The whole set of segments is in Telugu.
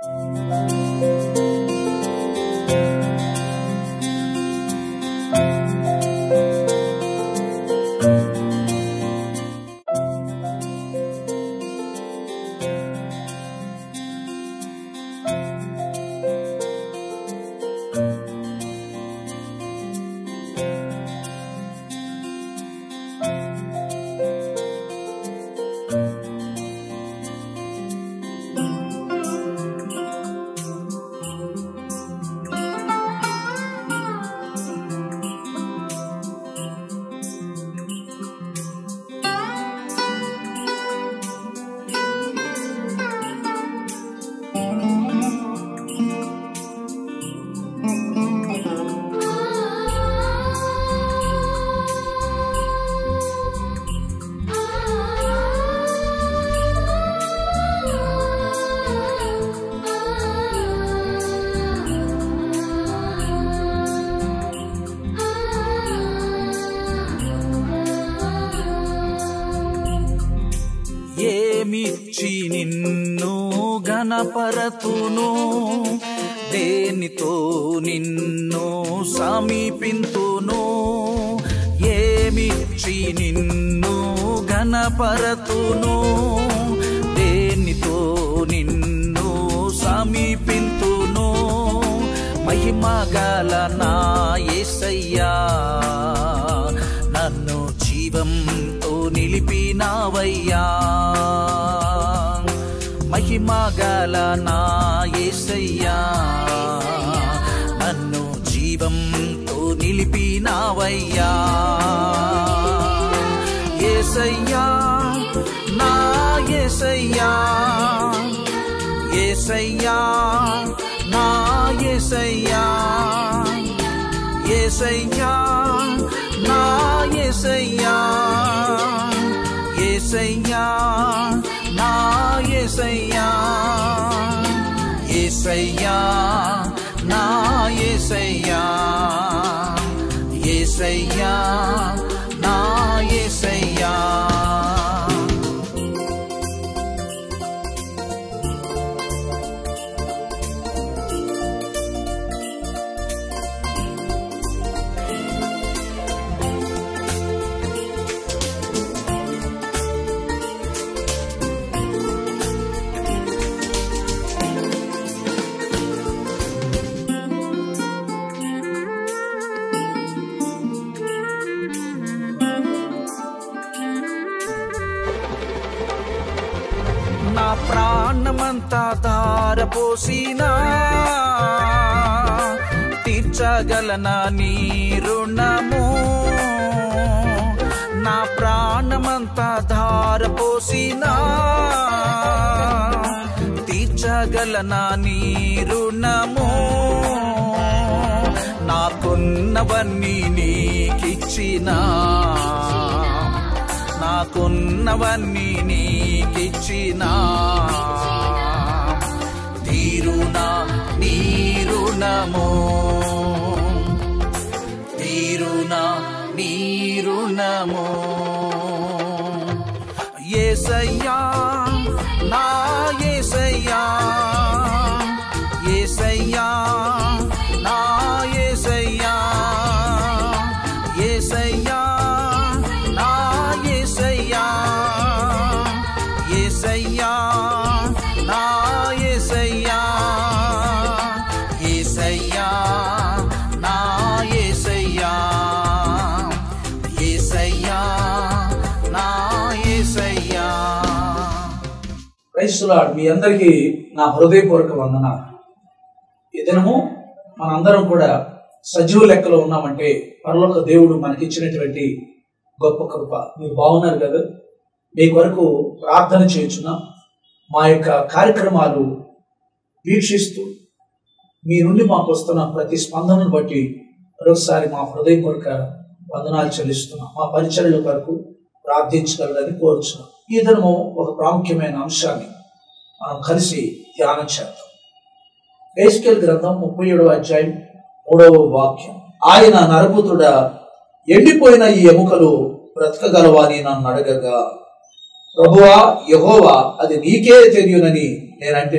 ఏమిచ్చి నిన్ను గణపరతును దేనితో నిన్ను సమీపింతును ఏమిచ్చి నిన్ను గణపరతును దేనితో నిన్ను సమీపింతును మహిమ గల నా యేసయ్యా నన్ను జీవంతో నిలిపినావయ్యా మహిమ గల నా యేసయ్యా నన్ను జీవంతో నిలిపినావయ్యా ఏసయ్యా నా ఏసయ్యా ఏసయ్యా నా ఏసయ్యా ఏసయ్యా నా ఏసయ్యా ఏసయ్యా నా ఏసయ్యా ఏసయ్యా నా ఏసయ్యా ఏసయ్యా నా ఏసయ్యా నా ప్రాణమంతా ధారపోసినా తీర్చగలనా నీ రుణము నా ప్రాణమంతా ధారపోసినా తీర్చగలనా నీ రుణము నాకున్నవన్నీ నీకిచ్చినా నాకున్నవన్నీ నీకిచ్చినా తీరునా నీరుణము తీరునా నీరుణము ఏసయ్యా నా ఏసయ్యా ఏసయ్యా నా ఏసయ్యా ఏసయ్యా నా ఏసయ్యా ఏసయ్యా నా ఏసయ్యా ఏసయ్యా నా ఏసయ్యా ఏసయ్యా నా ఏసయ్యా క్రైస్తులాడ్ మీ అందరికీ నా హృదయపూర్వక వందనాలు ఈ దినము మనందరం కూడా సజీవ లెక్కలో ఉన్నామంటే పరలోక దేవుడు మనకిచ్చినటువంటి గొప్ప కృప మీరు బాగున్నారు కదా మీ కొరకు ప్రార్థన చేయుచున్నాం మా యొక్క కార్యక్రమాలు వీక్షిస్తూ మీ నుండి మాకు వస్తున్న ప్రతి స్పందనను బట్టి మరొకసారి మా హృదయపూర్వక వందనాలు చెల్లిస్తున్నాం మా పరిచర్యల కొరకు ప్రార్థించగలరని కోరుచున్నాం ఈ దినము ఒక ప్రాముఖ్యమైన అంశాన్ని మనం కలిసి ధ్యానం చేద్దాం ఏస్కెల్ గ్రంథం ముప్పై ఏడవ అధ్యాయం మూడవ వాక్యం ఆయన నరపుతుడ ఎండిపోయిన ఈ ఎముకలు బ్రతకగలవా అని నన్ను అడగగా ప్రభువా యహోవా అది నీకే తెలియనని నేనంటిని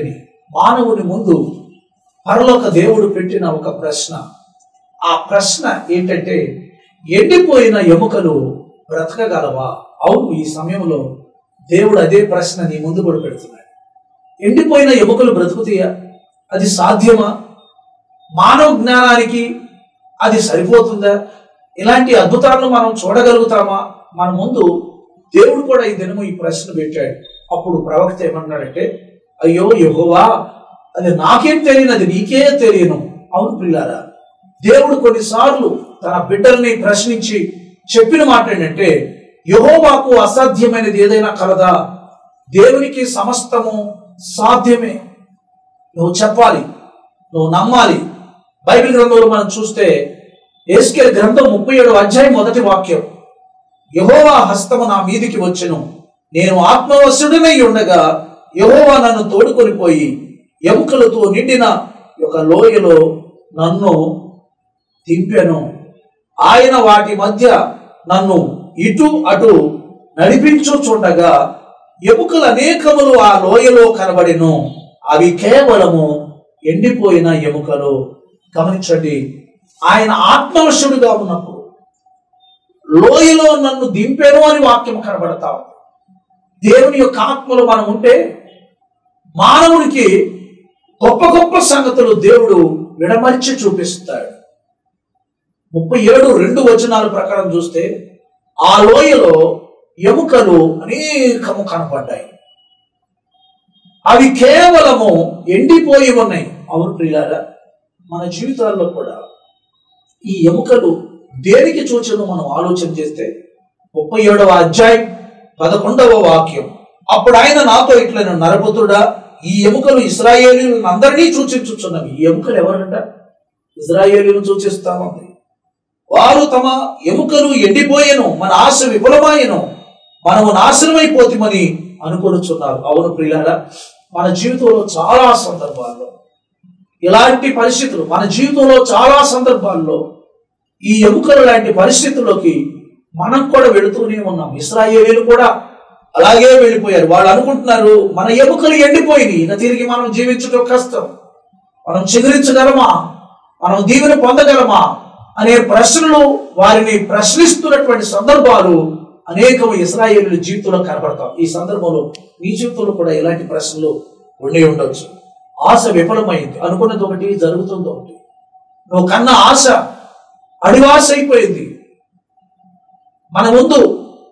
మానవుని ముందు పరలోక దేవుడు పెట్టిన ఒక ప్రశ్న ఆ ప్రశ్న ఏంటంటే ఎండిపోయిన ఎముకలు బ్రతకగలవా అవును ఈ సమయంలో దేవుడు అదే ప్రశ్న నీ ముందు కూడా పెడుతున్నాడు ఎండిపోయిన ఎముకలు బ్రతుకుతాయా అది సాధ్యమా మానవ జ్ఞానానికి అది సరిపోతుందా ఇలాంటి అద్భుతాలను మనం చూడగలుగుతామా మన ముందు దేవుడు కూడా ఈ దినము ఈ ప్రశ్న పెట్టాడు అప్పుడు ప్రవక్త ఏమన్నాడంటే అయ్యో యెహోవా అది నాకేం తెలియను అది నీకే తెలియను అవును పిల్లారా దేవుడు కొన్నిసార్లు తన బిడ్డల్ని ప్రశ్నించి చెప్పిన మాట ఏంటంటే యహోవాకు అసాధ్యమైనది ఏదైనా కలదా దేవునికి సమస్తము సాధ్యమే నువ్వు చెప్పాలి నువ్వు నమ్మాలి బైబిల్ గ్రంథంలో మనం చూస్తే ఎస్కేల్ గ్రంథం ముప్పై ఏడు అధ్యాయం మొదటి వాక్యం యహోవా హస్తము నా మీదికి వచ్చెను నేను ఆత్మవశుడినై ఉండగా యహోవా నన్ను తోడుకొని పోయి ఎముకలతో నిండిన ఒక లోయలో నన్ను దింపెను ఆయన వాటి మధ్య నన్ను ఇటు అటు నడిపించుచుండగా ఎముకలు అనేకములు ఆ లోయలో కనబడిను అవి కేవలము ఎండిపోయిన ఎముకలు గమనించండి ఆయన ఆత్మవశుడిగా ఉన్నప్పుడు లోయలో నన్ను దింపెను అని వాక్యం కనబడతా ఉంది దేవుని యొక్క ఆత్మలో మనం ఉంటే మానవునికి గొప్ప గొప్ప సంగతులు దేవుడు విడమర్చి చూపిస్తాడు ముప్పై ఏడు రెండు వచనాల ప్రకారం చూస్తే ఆ లోయలో ఎముకలు అనేకము కనపడ్డాయి అవి కేవలము ఎండిపోయి ఉన్నాయి అవును ప్రియులారా మన జీవితాల్లో కూడా ఈ ఎముకలు దేనికి సూచన మనం ఆలోచన చేస్తే ముప్పై ఏడవ అధ్యాయం పదకొండవ వాక్యం అప్పుడు ఆయన నాతో ఇట్లను నరపుతుడా ఈ ఎముకలు ఇస్రాయేలీలను అందరినీ సూచించుచున్నవి ఈ ఎముకలు ఎవరంట ఇజ్రాయేలీలను సూచిస్తా ఉంది వారు తమ ఎముకలు ఎండిపోయెను మన ఆశ విఫలమాయను మనము నాశనమైపోతామని అనుకొనుచున్నారు అవును ప్రియులారా మన జీవితంలో చాలా సందర్భాల్లో ఇలాంటి పరిస్థితులు మన జీవితంలో చాలా సందర్భాల్లో ఈ ఎముకలు లాంటి పరిస్థితుల్లోకి మనం కూడా వెళుతూనే ఉన్నాం ఇస్రాయేలీలు కూడా అలాగే వెళ్ళిపోయారు వాళ్ళు అనుకుంటున్నారు మన ఎముకలు ఎండిపోయినాయి ఇక తిరిగి మనం జీవించడం కష్టం మనం చిగురించగలమా మనం దీవెన పొందగలమా అనే ప్రశ్నలు వారిని ప్రశ్నిస్తున్నటువంటి సందర్భాలు అనేకము ఇస్రాయేలు జీవితంలో కనబడతాం ఈ సందర్భంలో నీ జీవితంలో కూడా ఇలాంటి ప్రశ్నలు ఉండి ఉండొచ్చు ఆశ విఫలమైంది అనుకున్నది ఒకటి జరుగుతుంది ఒకటి నువ్వు కన్న ఆశ అడివాస అయిపోయింది మన ముందు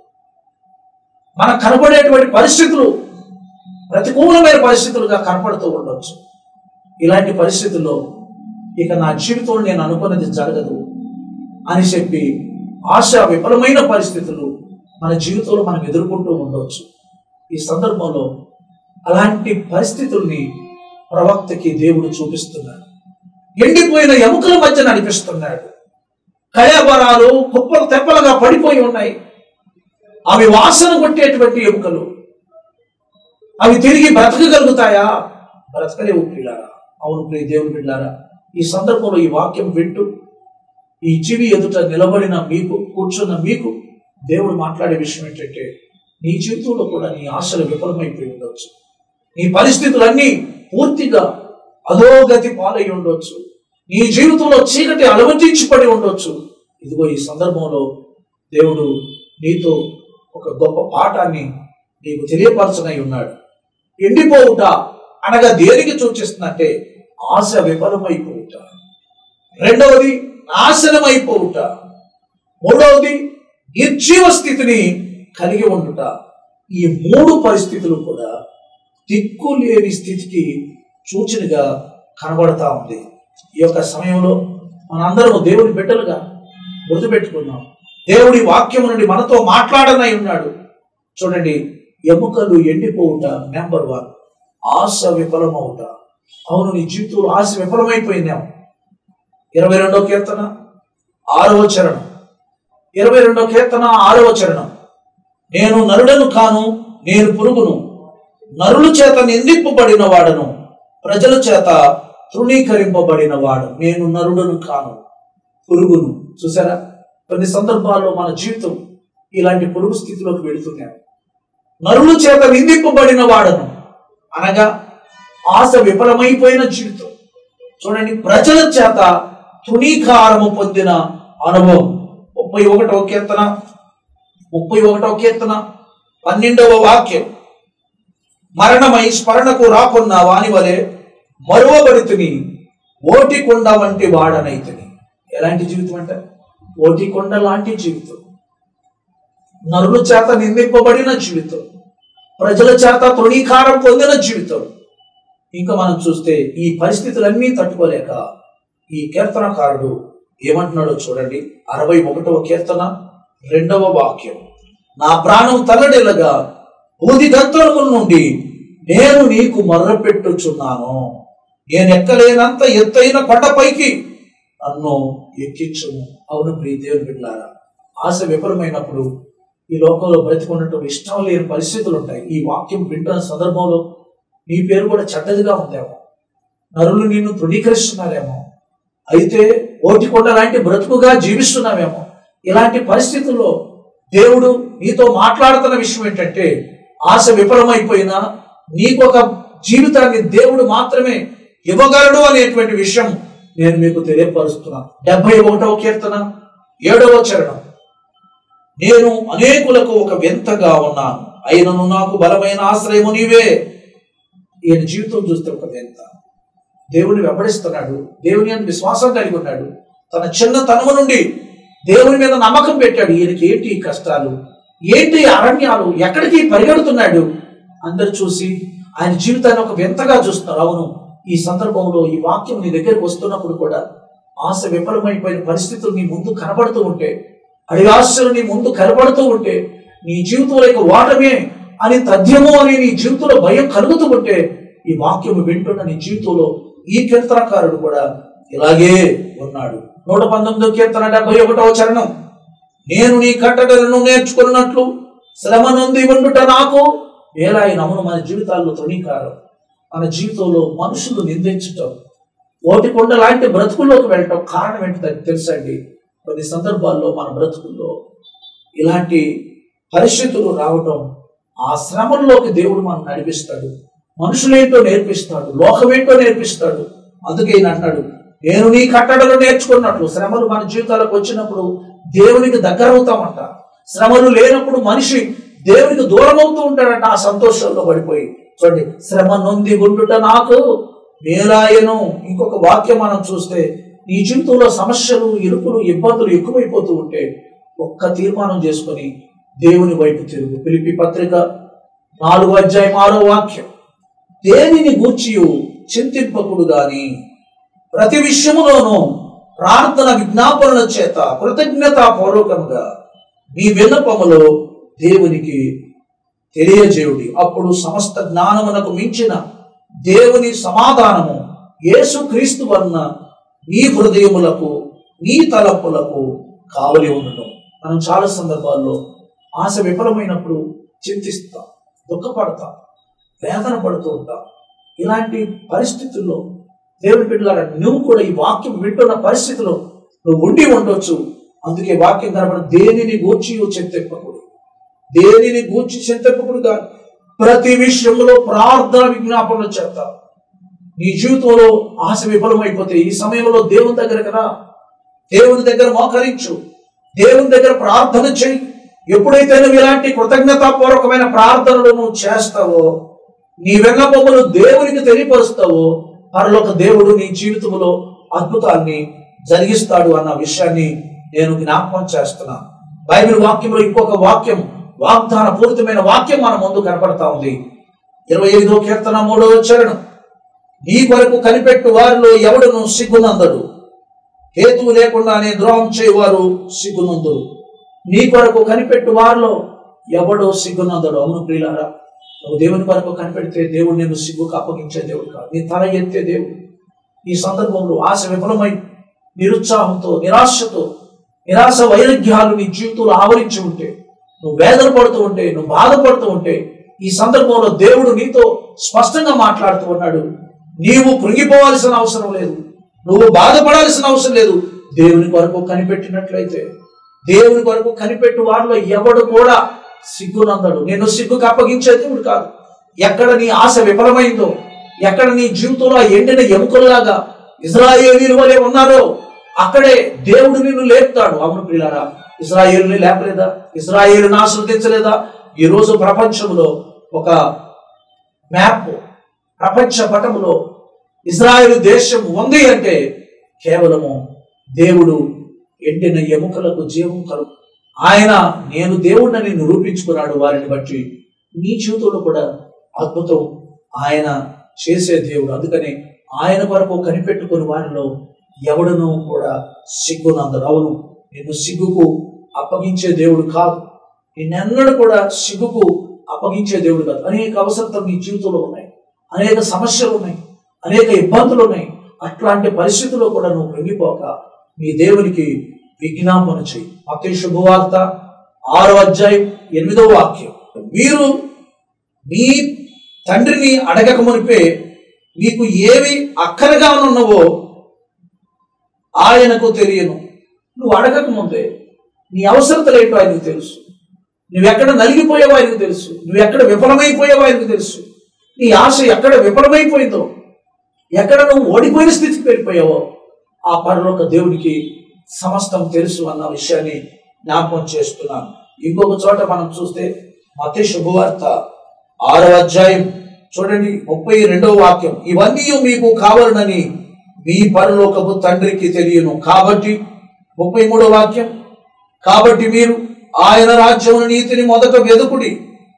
మన కనబడేటువంటి పరిస్థితులు ప్రతికూలమైన పరిస్థితులుగా కనపడుతూ ఉండొచ్చు ఇలాంటి పరిస్థితుల్లో ఇక నా జీవితంలో నేను అనుకున్నది జరగదు అని చెప్పి ఆశ విఫలమైన పరిస్థితులు మన జీవితంలో మనం ఎదుర్కొంటూ ఉండవచ్చు ఈ సందర్భంలో అలాంటి పరిస్థితుల్ని ప్రవక్తకి దేవుడు చూపిస్తున్నాడు ఎండిపోయిన ఎముకల మధ్య నడిపిస్తున్నాడు కళాబరాలు కుప్పలు తెప్పలుగా పడిపోయి ఉన్నాయి అవి వాసన కొట్టేటువంటి ఎముకలు అవి తిరిగి బ్రతకగలుగుతాయా బ్రతకలేవు పిల్లారా అవును ప్రియ దేవుని పిల్లారా ఈ సందర్భంలో ఈ వాక్యం వింటూ ఈ చెవి ఎదుట నిలబడిన మీకు కూర్చున్న మీకు దేవుడు మాట్లాడే విషయం ఏంటంటే నీ జీవితంలో కూడా నీ ఆశలు విఫలమైపోయి ఉండొచ్చు నీ పరిస్థితులన్నీ పూర్తిగా అధోగతి పాలై ఉండొచ్చు నీ జీవితంలో చీకటి అలవటించిపడి ఉండొచ్చు ఇదిగో ఈ సందర్భంలో దేవుడు నీతో ఒక గొప్ప పాఠాన్ని నీకు తెలియపరచనై ఉన్నాడు ఎండిపోవుట అనగా దేనికి సూచిస్తుందంటే ఆశ విఫలమైపోవుట రెండవది నాశనమైపోవుట మూడవది నిర్జీవ స్థితిని కలిగి ఉండుట ఈ మూడు పరిస్థితులు కూడా దిక్కు లేని స్థితికి సూచనగా కనబడతా ఉంది ఈ యొక్క సమయంలో మనందరం దేవుని బిడ్డలుగా గుర్తుపెట్టుకున్నాం దేవుడి వాక్యం నుండి మనతో మాట్లాడనై ఉన్నాడు చూడండి ఎముకలు ఎండిపోవుట నెంబర్ వన్ ఆశ విఫలమవుట అవును నీ జీవితంలో ఆశ విఫలమైపోయిందేమో ఇరవై రెండో కీర్తన ఆరవ చరణం ఇరవై రెండో కీర్తన ఆరవ చరణం నేను నరుడను కాను నేను పురుగును నరుల చేత నిందింపబడిన వాడను ప్రజల చేత తృణీకరింపబడిన వాడు నేను నరుడను కాను పురుగును చూసారా కొన్ని సందర్భాల్లో మన జీవితం ఇలాంటి పురుగు స్థితిలోకి వెళుతున్నాం నరుల చేత నిందింపబడిన వాడను అనగా ఆశ విఫలమైపోయిన జీవితం చూడండి ప్రజల చేత తృణీకారము పొందిన అనుభవం ముప్పై ఒకటవ కీర్తన ముప్పై ఒకటవ కీర్తన పన్నెండవ వాక్యం మరణమై స్మరణకు రాకున్న వాని వలె మరువబడితిని ఓటికొండ వంటి వాడనైతిని ఎలాంటి జీవితం అంటే ఓటికొండ లాంటి జీవితం నరుల చేత నిందింపబడిన జీవితం ప్రజల చేత తృణీకారం పొందిన జీవితం ఇంకా మనం చూస్తే ఈ పరిస్థితులన్నీ తట్టుకోలేక ఈ కీర్తనకారుడు ఏమంటున్నాడో చూడండి అరవై ఒకటవ కీర్తన రెండవ వాక్యం నా ప్రాణం తల్లడిల్లగా ఊది గంతరముల నుండి నేను నీకు మర్రపెట్టుచున్నాను నేను ఎక్కలేనంత ఎత్తైన కొండపైకి నన్ను ఎక్కించుము అవును ప్రియ దేవుని బిడ్డారా ఆశ విఫలమైనప్పుడు ఈ లోకంలో బ్రతికున్నట్టు ఇష్టం లేని పరిస్థితులు ఉంటాయి ఈ వాక్యం వింటున్న సందర్భంలో నీ పేరు కూడా చెడ్డదిగా ఉందేమో నరులు నిన్ను తృణీకరిస్తున్నారేమో అయితే ఓటికొండ లాంటి బ్రతుకుగా జీవిస్తున్నావేమో ఇలాంటి పరిస్థితుల్లో దేవుడు నీతో మాట్లాడుతున్న విషయం ఏంటంటే ఆశ విఫలమైపోయినా నీకు ఒక జీవితాన్ని దేవుడు మాత్రమే ఇవ్వగలడు అనేటువంటి విషయం నేను మీకు తెలియపరుస్తున్నాను డెబ్బై ఒకటవ కీర్తన ఏడవ చరణం నేను అనేకులకు ఒక వింతగా ఉన్నాను అయినను నాకు బలమైన ఆశ్రయము నీవే ఈయన జీవితం చూస్తే ఒక వింత దేవుని వెంబడిస్తున్నాడు దేవుని అందు విశ్వాసం కలిగి ఉన్నాడు తన చిన్న తనము నుండి దేవుని మీద నమ్మకం పెట్టాడు ఈయనకి ఏంటి ఈ కష్టాలు ఏంటి ఈ అరణ్యాలు ఎక్కడికి పరిగెడుతున్నాడు అందరు చూసి ఆయన జీవితాన్ని ఒక వింతగా చూస్తున్నారు అవును ఈ సందర్భంలో ఈ వాక్యం నీ దగ్గరికి వస్తున్నప్పుడు కూడా ఆశ విఫలమైపోయిన పరిస్థితులు నీ ముందు కనబడుతూ ఉంటే అడిగాశలు నీ ముందు కనబడుతూ ఉంటే నీ జీవితంలో ఇక ఓటమే అని తథ్యము అని నీ జీవితంలో భయం కలుగుతూ ఉంటే ఈ వాక్యము వింటున్న నీ జీవితంలో ఈ కీర్తనకారుడు కూడా ఇలాగే ఉన్నాడు నూట పంతొమ్మిదో కీర్తన డెబ్బై ఒకటవ చరణం నేను నీ కట్టడలను నేర్చుకున్నట్లు శ్రమ నొంది ఉండుట నాకు వేలాయి నమ్మును మన జీవితాల్లో తృణీకారం మన జీవితంలో మనుషులు నిందించటం ఓటికొండ లాంటి బ్రతుకుల్లోకి వెళ్ళటం కారణం ఏంటో తెలుసండి కొన్ని సందర్భాల్లో మన బ్రతుకుల్లో ఇలాంటి పరిస్థితులు రావటం ఆ శ్రమంలోకి దేవుడు మనం నడిపిస్తాడు మనుషులేంటో నేర్పిస్తాడు లోకమేంటో నేర్పిస్తాడు అందుకే ఈయన అంటాడు నేను నీ కట్టడలు నేర్చుకున్నట్లు శ్రమలు మన జీవితాలకు వచ్చినప్పుడు దేవునికి దగ్గర అవుతామంట శ్రమలు లేనప్పుడు మనిషి దేవునికి దూరం అవుతూ ఉంటాడంట ఆ సంతోషంలో పడిపోయి చూడండి శ్రమ నొంది ఉండుట నాకు మేలాయను ఇంకొక వాక్యం మనం చూస్తే నీ జీవితంలో సమస్యలు ఇరుకులు ఇబ్బందులు ఎక్కువైపోతూ ఉంటే ఒక్క తీర్మానం చేసుకొని దేవుని వైపు తిరుగు పిలిపి పత్రిక నాలుగు అధ్యాయం ఆరో వాక్యం దేనిని గూర్చియు చింతింపకుడు గాని ప్రతి విషయములోనూ ప్రార్థన విజ్ఞాపనల చేత కృతజ్ఞతాపూర్వకముగా మీ విన్నపములో దేవునికి తెలియజేయుడి అప్పుడు సమస్త జ్ఞానమునకు మించిన దేవుని సమాధానము యేసు క్రీస్తు వలన నీ హృదయములకు నీ తలపులకు కావలి ఉండను మనం చాలా సందర్భాల్లో ఆశ విఫలమైనప్పుడు చింతిస్తాం దుఃఖపడతాం వేదన పడుతూ ఉంటాం ఇలాంటి పరిస్థితుల్లో దేవుని బిడ్డలారా నువ్వు కూడా ఈ వాక్యం వింటున్న పరిస్థితిలో నువ్వు ఉండి ఉండొచ్చు అందుకే వాక్యం కనబడి దేనిని గూర్చి చింతింపకూడదు దేనిని గూర్చి చింతింపకూడదు కాదు ప్రతి విషయంలో ప్రార్థన విజ్ఞాపనలు చేస్తావు నీ జీవితంలో ఆశ విఫలమైపోతే ఈ సమయంలో దేవుని దగ్గరకు రా దేవుని దగ్గర మోకరించు దేవుని దగ్గర ప్రార్థన చేయి ఎప్పుడైతే నువ్వు ఇలాంటి కృతజ్ఞతాపూర్వకమైన ప్రార్థనలు నువ్వు చేస్తావో నీ విన్నపములు దేవునికి తెలియపరుస్తావో పరలోక దేవుడు నీ జీవితంలో అద్భుతాన్ని జరిగిస్తాడు అన్న విషయాన్ని నేను జ్ఞాపకం చేస్తున్నాను బైబిల్ వాక్యంలో ఇంకొక వాక్యం వాగ్దాన పూరితమైన వాక్యం మన ముందు కనపడతా ఉంది ఇరవై ఐదో కీర్తన మూడో చరణం నీ కొరకు కనిపెట్టు వారిలో ఎవడును సిగ్గునందడు హేతువు లేకుండానే ద్రోహం చేయవారు సిగ్గునందురు నీ కొరకు కనిపెట్టు వారిలో ఎవడో సిగ్గునందడు అవును ప్రియులారా నువ్వు దేవుని కొరకు కనిపెడితే దేవుడు నేను సిగ్గుకు అప్పగించే దేవుడు కాదు నీ తల ఎత్తే దేవుడు ఈ సందర్భంలో ఆశ విఫలమై నిరుత్సాహంతో నిరాశతో నిరాశ వైరాగ్యాలు నీ జీవితంలో ఆవరించి ఉంటే నువ్వు వేదన పడుతూ ఉంటే నువ్వు బాధపడుతూ ఉంటే ఈ సందర్భంలో దేవుడు నీతో స్పష్టంగా మాట్లాడుతూ ఉన్నాడు నీవు కృంగిపోవాల్సిన అవసరం లేదు నువ్వు బాధపడాల్సిన అవసరం లేదు దేవుని కొరకు కనిపెట్టినట్లయితే దేవుని కొరకు కనిపెట్టు వారిలో ఎవడు కూడా సిగ్గునందడు నేను సిగ్గుకు అప్పగించే దేవుడు కాదు ఎక్కడ నీ ఆశ విఫలమైందో ఎక్కడ నీ జీవితంలో ఆ ఎండిన ఎముకల్లాగా ఇజ్రాయేలీల వలె ఉన్నారో అక్కడే దేవుడు నిన్ను లేపుతాడు అవును ప్రియులారా ఇజ్రాయేలుని లేపలేదా ఇజ్రాయేలుని ఆశ్రదించలేదా ఈ రోజు ప్రపంచంలో ఒక మ్యాప్ ప్రపంచ పటములో ఇజ్రాయెల్ దేశం ఉంది అంటే కేవలము దేవుడు ఎండిన ఎముకలకు జీవం కలుగు ఆయన నేను దేవుడిని నిరూపించుకున్నాడు వారిని బట్టి నీ జీవితంలో కూడా అద్భుతం ఆయన చేసే దేవుడు అందుకని ఆయన కొరకు కనిపెట్టుకుని వారిలో ఎవడనూ కూడా సిగ్గునందరు అవును నిన్ను సిగ్గుకు అప్పగించే దేవుడు కాదు నిన్నెన్నడూ కూడా సిగ్గుకు అప్పగించే దేవుడు కాదు అనేక అవసరతలు మీ జీవితంలో ఉన్నాయి అనేక సమస్యలు ఉన్నాయి అనేక ఇబ్బందులు ఉన్నాయి అట్లాంటి పరిస్థితుల్లో కూడా నువ్వు కృంగిపోక మీ దేవునికి విజ్ఞాపన చేయి అతి శుభవార్త ఆరో అధ్యాయం ఎనిమిదో వాక్యం మీరు మీ తండ్రిని అడగక మునిపే మీకు ఏవి అక్కరగా ఉన్నవో ఆయనకు తెలియను నువ్వు అడగక ముందే నీ అవసరతలు ఏంటో ఆయనకు తెలుసు నువ్వెక్కడ నలిగిపోయావో ఆయనకు తెలుసు నువ్వెక్కడ విఫలమైపోయావో ఆయనకు తెలుసు నీ ఆశ ఎక్కడ విఫలమైపోయిందో ఎక్కడ నువ్వు ఓడిపోయిన స్థితికి వెళ్ళిపోయావో ఆ పరలోక దేవుడికి సమస్తం తెలుసు అన్న విషయాన్ని జ్ఞాపకం చేస్తున్నాను ఇంకొక చోట మనం చూస్తే మత శుభవార్త ఆరవ అధ్యాయం చూడండి ముప్పై రెండవ వాక్యం ఇవన్నీ మీకు కావాలనని మీ పరలోకపు తండ్రికి తెలియను కాబట్టి ముప్పై మూడో వాక్యం కాబట్టి మీరు ఆయన రాజ్యమును నీతిని మొదట వెదుకుడి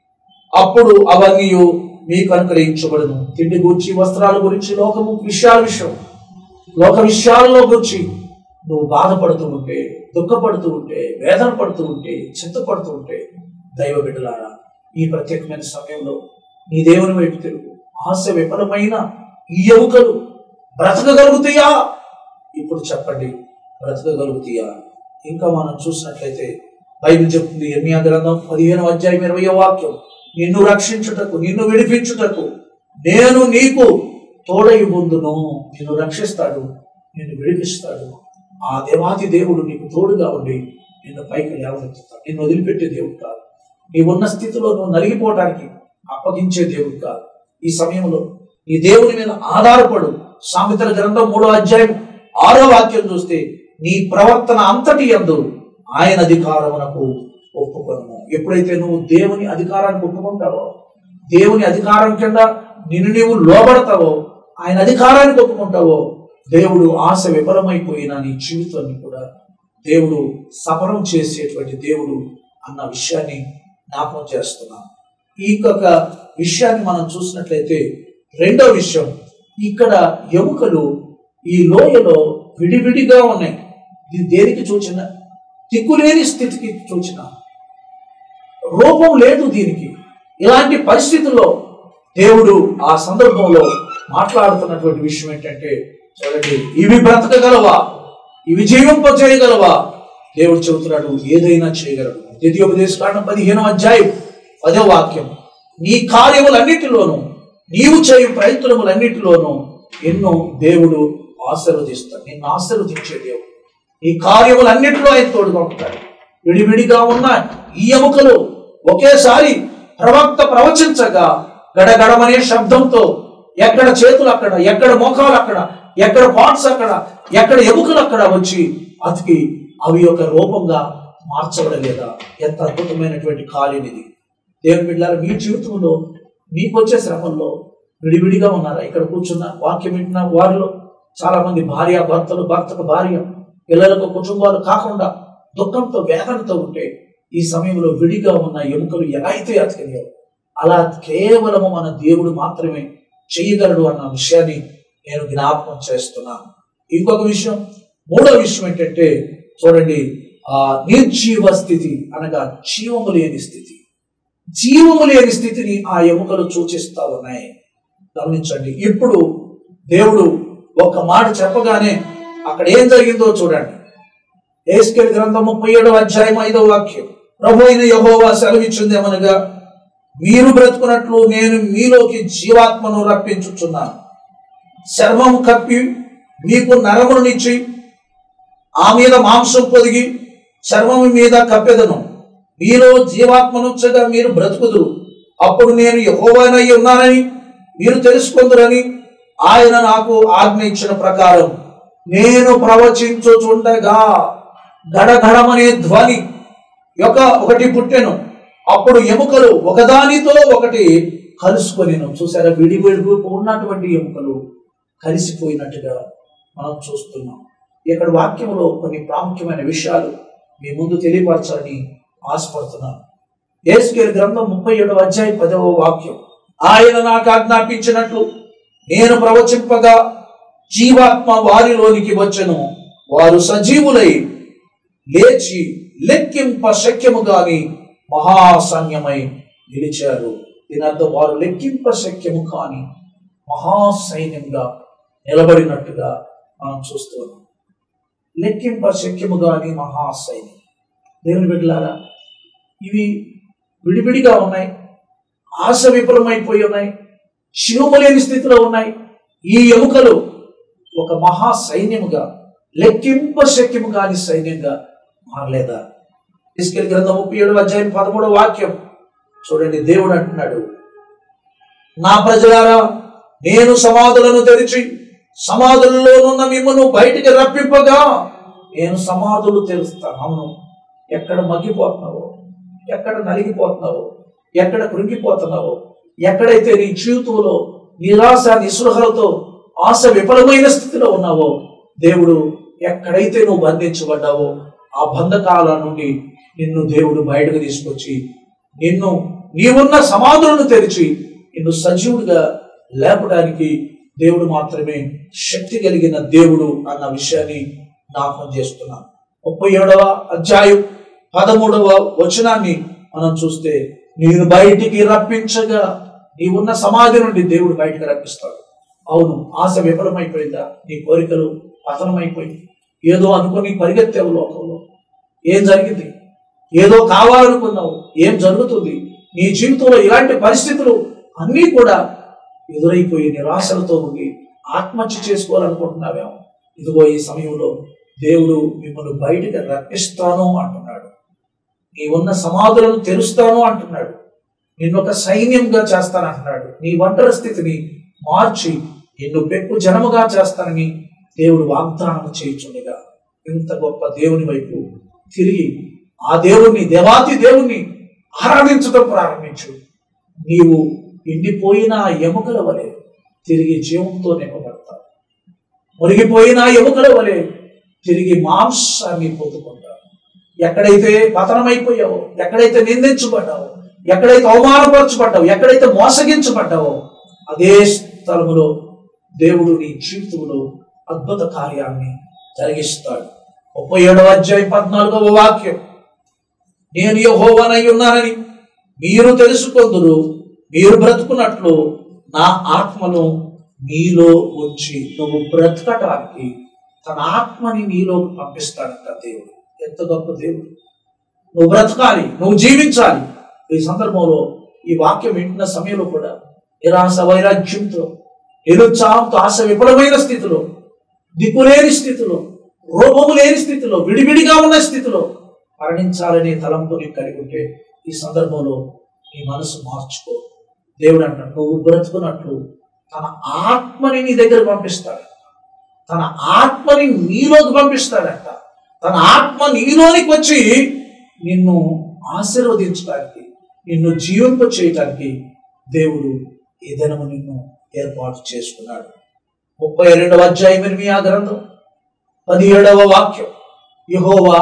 అప్పుడు అవన్నీ మీకు అనుగ్రహించబడును తిండి గురించి వస్త్రాల గురించి లోకము విషయాల విషయం లోక విషయాల్లో గురించి నువ్వు బాధపడుతూ ఉంటే దుఃఖపడుతూ ఉంటే వేదన పడుతూ ఉంటే చింతపడుతూ ఉంటే దైవ బిడ్డలారా ఈ ప్రత్యేకమైన సమయంలో నీ దేవుని వైపు తిరుగు ఆశ విఫలమైన ఈ ఎముకలు బ్రతకగలుగుతాయా ఇప్పుడు చెప్పండి బ్రతకగలుగుతాయా ఇంకా మనం చూసినట్లయితే బైబిల్ చెప్తుంది ఎర్మియా గ్రంథం పదిహేను అధ్యాయం ఇరవయో వాక్యం నిన్ను రక్షించుటకు నిన్ను విడిపించుటకు నేను నీకు తోడై ఉందును నిన్ను రక్షిస్తాడు నిన్ను విడిపిస్తాడు ఆ దేవాది దేవుడు నీకు తోడుగా ఉండి నిన్ను పైకి లేవనెత్తుతాడు నిన్ను వదిలిపెట్టే దేవుడు కాదు నీ ఉన్న స్థితిలో నువ్వు నలిగిపోవడానికి అప్పగించే దేవుడు కాదు ఈ సమయంలో ఈ దేవుని మీద ఆధారపడు సామెతల గ్రంథం మూడో అధ్యాయం ఆరో వాక్యం చూస్తే నీ ప్రవర్తన అంతటి యందు ఆయన అధికారమునకు ఒప్పుకొను ఎప్పుడైతే నువ్వు దేవుని అధికారానికి ఒప్పుకుంటావో దేవుని అధికారం కింద నిన్ను నీవు లోబడతావో ఆయన అధికారానికి ఒప్పుకుంటావో దేవుడు ఆశ విఫలమైపోయిన నీ జీవితాన్ని కూడా దేవుడు సఫలం చేసేటువంటి దేవుడు అన్న విషయాన్ని జ్ఞాపకం చేస్తున్నాను ఇంకొక విషయాన్ని మనం చూసినట్లయితే రెండో విషయం ఇక్కడ ఎముకలు ఈ లోయలో విడివిడిగా ఉన్నాయి ఇది దేనికి సూచన దిక్కులేని స్థితికి సూచన రూపం లేదు దీనికి ఇలాంటి పరిస్థితుల్లో దేవుడు ఆ సందర్భంలో మాట్లాడుతున్నటువంటి విషయం ఏంటంటే చూడండి ఇవి బ్రతకగలవా ఇవి జీవింప చేయగలవా దేవుడు చెబుతున్నాడు ఏదైనా చేయగలడు ద్వితీయోపదేశ కాండం పదిహేనో అధ్యాయం పదో వాక్యం నీ కార్యములన్నిటిలోనూ నీవు చేయు ప్రయత్నములన్నిటిలోనూ ఎన్నో దేవుడు ఆశీర్వదిస్తాడు నిన్ను ఆశీర్వదించే దేవుడు నీ కార్యములన్నిటిలో ఆయన తోడుగా ఉంటాడు విడివిడిగా ఉన్న ఈ ఎముకలు ఒకేసారి ప్రవక్త ప్రవచించగా గడగడమనే శబ్దంతో ఎక్కడ చేతులు అక్కడ ఎక్కడ మోకాలు అక్కడ ఎక్కడ పార్ట్స్ అక్కడ ఎక్కడ ఎముకలు అక్కడ వచ్చి అతికి అవి ఒక రూపంగా మార్చబడలేదా ఎంత అద్భుతమైనటువంటి కార్యం ఇది దేవుని బిడ్డలారా మీ జీవితంలో మీకు వచ్చే శ్రమంలో విడివిడిగా ఉన్నారా ఇక్కడ కూర్చున్న వాక్యం వింటున్న వారిలో చాలా మంది భార్య భర్తలు భర్తకు భార్య పిల్లలకు కుటుంబాలు కాకుండా దుఃఖంతో వేదనతో ఉంటే ఈ సమయంలో విడిగా ఉన్న ఎముకలు ఎలా అయితే అతికినాయో అలా కేవలము మన దేవుడు మాత్రమే చేయగలడు అన్న విషయాన్ని నేను జ్ఞాపకం చేస్తున్నాను ఇంకొక విషయం మూడో విషయం ఏంటంటే చూడండి ఆ నిర్జీవ స్థితి అనగా జీవము లేని స్థితి జీవము లేని స్థితిని ఆ ఎముకలు సూచిస్తా ఉన్నాయి గమనించండి ఇప్పుడు దేవుడు ఒక మాట చెప్పగానే అక్కడ ఏం జరిగిందో చూడండి ఏస్కెల్ గ్రంథం ముప్పై ఏడవ అధ్యాయం ఐదవ వాక్యం ప్రభు అయిన యహోవా సెలవిచ్చింది ఏమనగా మీరు బ్రతుకున్నట్లు నేను మీలోకి జీవాత్మను రప్పించుచున్నాను చర్మం కప్పి మీకు నరమునిచ్చి ఆ మీద మాంసం పొదిగి చర్మం మీద కప్పెదను మీలో జీవాత్మనుచ్చగా మీరు బ్రతుకుదురు అప్పుడు నేను యహోవానై ఉన్నానని మీరు తెలుసుకుందరని ఆయన నాకు ఆజ్ఞ ఇచ్చిన ప్రకారం నేను ప్రవచించుచుండగా గడగడమనే ధ్వని యొక్క ఒకటి పుట్టెను అప్పుడు ఎముకలు ఒకదానితో ఒకటి కలుసుకొనేను చూసారా విడి విడి ఉన్నటువంటి ఎముకలు కలిసిపోయినట్టుగా మనం చూస్తున్నాం ఇక్కడ వాక్యంలో కొన్ని ప్రాముఖ్యమైన విషయాలు మీ ముందు తెలియపరచాలని ఆశపడుతున్నాను ఏసుకేల్ గ్రంథం ముప్పై ఏడవ అధ్యాయం పదవ వాక్యం ఆయన నాకు ఆజ్ఞాపించినట్లు నేను ప్రవచింపగా జీవాత్మ వారిలోనికి వచ్చెను వారు సజీవులై లేచి లెక్కింప శక్యము గాని మహాసైన్యమై నిలిచారు దీని అర్థం వారు లెక్కింప శక్యము కాని మహాసైన్యంగా నిలబడినట్టుగా మనం చూస్తున్నాం లెక్కింప శక్యము గాని మహాసైన్యం దేవుని బిడ్డలారా ఇవి విడివిడిగా ఉన్నాయి ఆశ విఫలమైపోయి ఉన్నాయి శివము లేని స్థితిలో ఉన్నాయి ఈ ఎముకలు ఒక మహా సైన్యముగా లెక్కింప శక్యము కాని సైన్యంగా మారలేదా తీసుకెళ్ళి గ్రంథం ముప్పై ఏడు అధ్యాయం పదమూడవ వాక్యం చూడండి దేవుడు అంటున్నాడు నా ప్రజలారా నేను సమాధులను తెరిచి సమాధుల్లోనున్న మిమ్మల్ని బయటికి రప్పింపగా నేను సమాధులు తెరుస్తాను అవును ఎక్కడ మగ్గిపోతున్నావో ఎక్కడ నలిగిపోతున్నావో ఎక్కడ కృంగిపోతున్నావో ఎక్కడైతే నీ జీవితంలో నిరాశ నిస్పృహలతో ఆశ విఫలమైన స్థితిలో ఉన్నావో దేవుడు ఎక్కడైతే నువ్వు బంధించబడ్డావో ఆ బంధకాల నుండి నిన్ను దేవుడు బయటకు తీసుకొచ్చి నిన్ను నీవున్న సమాధులను తెరిచి నిన్ను సజీవుడిగా లేపడానికి దేవుడు మాత్రమే శక్తి కలిగిన దేవుడు అన్న విషయాన్ని జ్ఞాపకం చేస్తున్నాను ముప్పై ఏడవ అధ్యాయం పదమూడవ వచనాన్ని మనం చూస్తే నేను బయటికి రప్పించగా నీవున్న సమాధి నుండి దేవుడు బయటికి రప్పిస్తాడు అవును ఆశ విఫలమైపోయిందా నీ కోరికలు పతనమైపోయింది ఏదో అనుకుని పరిగెత్తావు లోకంలో ఏం జరిగింది ఏదో కావాలనుకున్నావు ఏం జరుగుతుంది నీ జీవితంలో ఇలాంటి పరిస్థితులు అన్నీ కూడా ఎదురైపోయి నిరాశలతో ఉండి ఆత్మహత్య చేసుకోవాలనుకుంటున్నావేమో ఇదిగో ఈ సమయంలో దేవుడు మిమ్మల్ని బయటికి రప్పిస్తాను అంటున్నాడు నీ ఉన్న సమాధులను తెరుస్తాను అంటున్నాడు నిన్ను ఒక సైన్యంగా చేస్తానంటున్నాడు నీ ఒంటరి స్థితిని మార్చి నిన్ను పెక్కు జనముగా చేస్తానని దేవుడు వాగ్దానం చేయుచుండగా ఇంత గొప్ప దేవుని వైపు తిరిగి ఆ దేవుణ్ణి దేవాతి దేవుణ్ణి ఆరాధించడం ప్రారంభించు నీవు ఎండిపోయిన ఎముకల వలె తిరిగి జీవంతో నింపబడతావు మురిగిపోయిన ఎముకల వలె తిరిగి మాంసాన్ని పొందుకుంటావు ఎక్కడైతే పతనమైపోయావో ఎక్కడైతే నిందించబడ్డావో ఎక్కడైతే అవమానపరచబడ్డావు ఎక్కడైతే మోసగించబడ్డావో అదే స్థలములో దేవుడు నీ జీవితంలో అద్భుత కార్యాన్ని జరిగిస్తాడు ముప్పై ఏడవ అధ్యాయం పద్నాలుగవ వాక్యం నేను యెహోవానై ఉన్నానని మీరు తెలుసుకొందురు మీరు బ్రతుకున్నట్లు నా ఆత్మను నీలో ఉంచి నువ్వు బ్రతకటానికి తన ఆత్మని నీలోకి పంపిస్తాడంట దేవుడు ఎంత గొప్ప దేవుడు నువ్వు బ్రతకాలి నువ్వు జీవించాలి ఈ సందర్భంలో ఈ వాక్యం వింటున్న సమయంలో కూడా నిరాశ వైరాగ్యంతో నిరుత్సాహంతో ఆశ విఫలమైన స్థితిలో దిక్కులేని స్థితిలో రూపము లేని స్థితిలో విడివిడిగా ఉన్న స్థితిలో మరణించాలనే తలంపు నీకు కలిగి ఉంటే ఈ సందర్భంలో నీ మనసు మార్చుకో దేవుడు అంటాడు నువ్వు బ్రతుకున్నట్లు తన ఆత్మని నీ దగ్గర పంపిస్తాడంట తన ఆత్మని నీలోకి పంపిస్తాడంట తన ఆత్మ నీలోనికి వచ్చి నిన్ను ఆశీర్వదించడానికి నిన్ను జీవింప చేయటానికి దేవుడు ఈ దినము నిన్ను ఏర్పాటు చేసుకున్నాడు ముప్పై రెండవ అధ్యాయం ఎనిమిది ఆ గ్రంథం పదిహేడవ వాక్యం యహోవా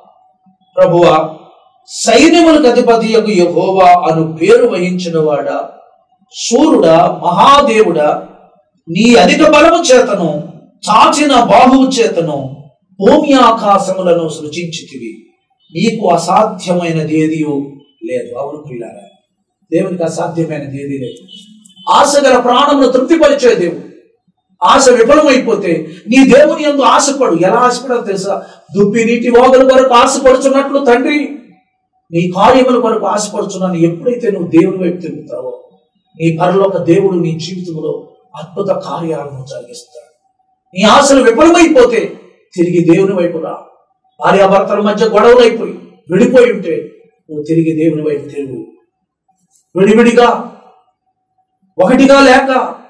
ప్రభువా సైన్యములకు అధిపతి యొక్క యహోవా అను పేరు వహించిన వాడా సూర్యుడా మహాదేవుడా నీ అధిక బలము చేతను చాచిన బాహువు చేతను భూమి ఆకాశములను సృజించితివి నీకు అసాధ్యమైనది ఏదియో లేదు అవును ప్రియులారా దేవునికి అసాధ్యమైనది ఏదీ లేదు ఆశగల ప్రాణమును తృప్తిపరిచే దేవుడు ఆశ విఫలమైపోతే నీ దేవుని ఎందు ఆశపడు ఎలా ఆశపడాలో తెలుసా దుప్పి నీటి వాగుల వరకు ఆశపడుచున్నట్లు తండ్రి నీ కార్యముల కొరకు ఆశపడుచున్నాను ఎప్పుడైతే నువ్వు దేవుని వైపు తిరుగుతావో నీ పరలోక దేవుడు నీ జీవితంలో అద్భుత కార్యాలను జరిగిస్తాడు నీ ఆశలు విఫలమైపోతే తిరిగి దేవుని వైపు రా భార్యాభర్తల మధ్య గొడవలు అయిపోయి విడిపోయి ఉంటే నువ్వు తిరిగి దేవుని వైపు తిరుగు విడివిడిగా ఒకటిగా లేక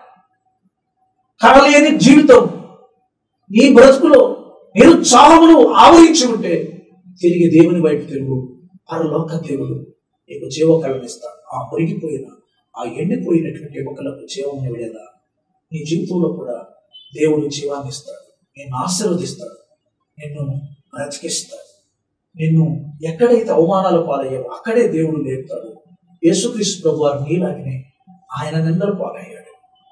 కలలేని జీవితం నీ బ్రతుకులో నిరుత్సాహమును ఆవరించి ఉంటే తిరిగి దేవుని వైపు తిరుగు పరలోక దేవుడు నీకు జీవకలనిస్తాడు ఆ మురిగిపోయిన ఆ ఎండిపోయినటువంటి ఎముకలకు జీవం విడేలా నీ జీవితంలో కూడా దేవుడు జీవాన్ని ఇస్తాడు నిన్ను ఆశీర్వదిస్తాడు నిన్ను బ్రతికిస్తాడు నిన్ను ఎక్కడైతే అవమానాలు పాలయ్యావో అక్కడే దేవుడు లేపుతాడు యేసుక్రీస్తు ప్రభు వారు నీలాగనే ఆయన నిందల పాలయ్యాడు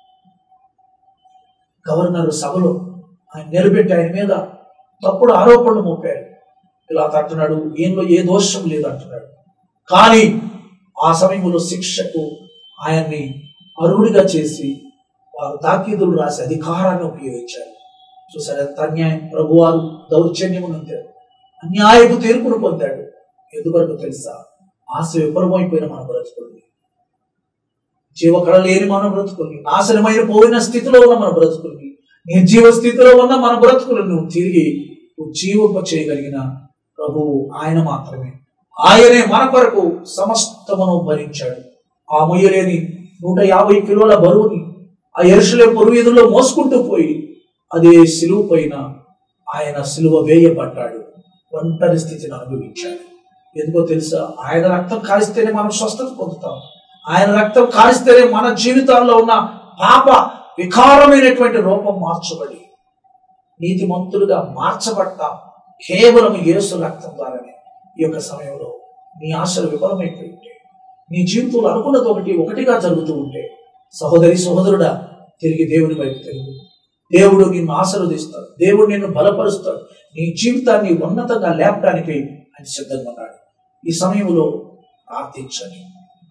గవర్నర్ సభలో ఆయన నిలబెట్టి ఆయన మీద తప్పుడు ఆరోపణలు మోపారు ఇలా అంటున్నాడు ఈయనలో ఏ దోషం లేదు అంటున్నాడు కానీ ఆ సమయంలో శిక్షకు ఆయన్ని అర్హుడిగా చేసి వారు తాకీదులు రాసి అధికారాన్ని ఉపయోగించారు చూసారు ఎంత అన్యాయం ప్రభువారు దౌర్జన్యము పొందాడు అన్యాయపు తీర్పును పొందాడు ఎందువరకు తెలుసా ఆశ విఫలమైపోయిన మన బ్రతుకుల్ని జీవకళ లేని మన బ్రతుకుల్ని నాశనమైన పోయిన స్థితిలో ఉన్న మన బ్రతుకుల్ని నిర్జీవ స్థితిలో ఉన్న మన బ్రతుకులను తిరిగి జీవింప చేయగలిగిన ప్రభువు ఆయన మాత్రమే ఆయనే మన కొరకు సమస్తమును భరించాడు ఆ మొయ్యలేని నూట యాభై కిలోల బరువుని ఆ ఎరుసలే పొరుగు ఎదురులో మోసుకుంటూ పోయి అదే సిలువు పైన ఆయన సిలువ వేయబడ్డాడు ఒంటరి స్థితిని అనుభవించాడు ఎందుకో తెలుసా ఆయన రక్తం కారిస్తేనే మనం స్వస్థత పొందుతాం ఆయన రక్తం కారిస్తేనే మన జీవితాల్లో ఉన్న పాప వికారమైనటువంటి రూపం మార్చబడి నీతిమంతులుగా మార్చబడతాం కేవలం యేసు రక్తం ద్వారానే ఈ యొక్క సమయంలో నీ ఆశలు విఫలమైపోయి ఉంటే నీ జీవితంలో అనుకున్నది ఒకటి ఒకటిగా జరుగుతూ ఉంటే సహోదరి సహోదరుడా తిరిగి దేవుని వైపు తిరుగు దేవుడు నిన్ను ఆశీర్వదిస్తాడు దేవుడు నిన్ను బలపరుస్తాడు నీ జీవితాన్ని ఉన్నతంగా లేపడానికి ఆయన సిద్ధంగా ఉన్నాడు ఈ సమయంలో ప్రార్థించండి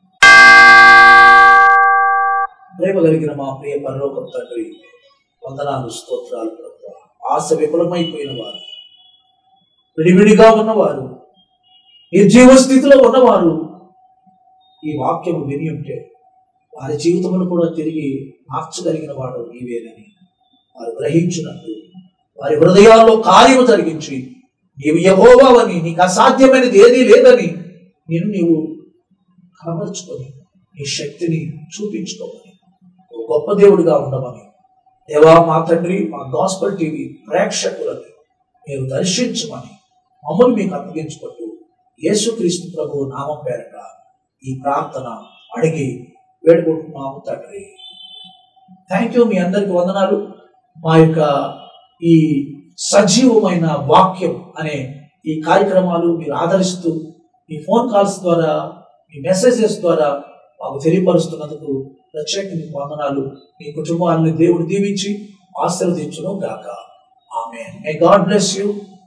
ప్రేమ కలిగిన మా ప్రియ పరలోకం తండ్రి వందనాలు స్తోత్రాలు ప్రభువా. ఆశ విఫలమైపోయిన వారు విడివిడిగా ఉన్నవారు నిర్జీవ స్థితిలో ఉన్నవారు ఈ వాక్యం విని ఉంటే వారి జీవితమును కూడా తిరిగి మార్చగలిగిన వాడు నీవేనని వారు గ్రహించినట్టు వారి హృదయాల్లో కార్యము జరిగించి నీవు యహోవావని నీకు అసాధ్యమైనది ఏదీ లేదని నేను నీవు కనబరుచుకొని నీ శక్తిని చూపించుకోమని ఓ గొప్ప దేవుడిగా ఉండమని దేవా మా తండ్రి మా గాస్పల్ టీవీ ప్రేక్షకులని మీరు దర్శించమని మమ్మల్ని మీకు అప్పగించుకుంటూ యేసుక్రీస్తు ప్రభు నామం పేరట ఈ ప్రార్థన అడిగి వేడుకుంటున్నాము తండ్రి థ్యాంక్ యూ మీ అందరికి వందనాలు మా యొక్క ఈ సజీవమైన వాక్యం అనే ఈ కార్యక్రమాలు మీరు ఆదరిస్తూ మీ ఫోన్ కాల్స్ ద్వారా మీ మెసేజెస్ ద్వారా మాకు తెలియపరుస్తున్నందుకు ప్రత్యేక మీకు వందనాలు మీ కుటుంబాలను దేవుడు దీవించి ఆశీర్వదించును గాక ఆమె మే గాడ్ బ్లెస్ యూ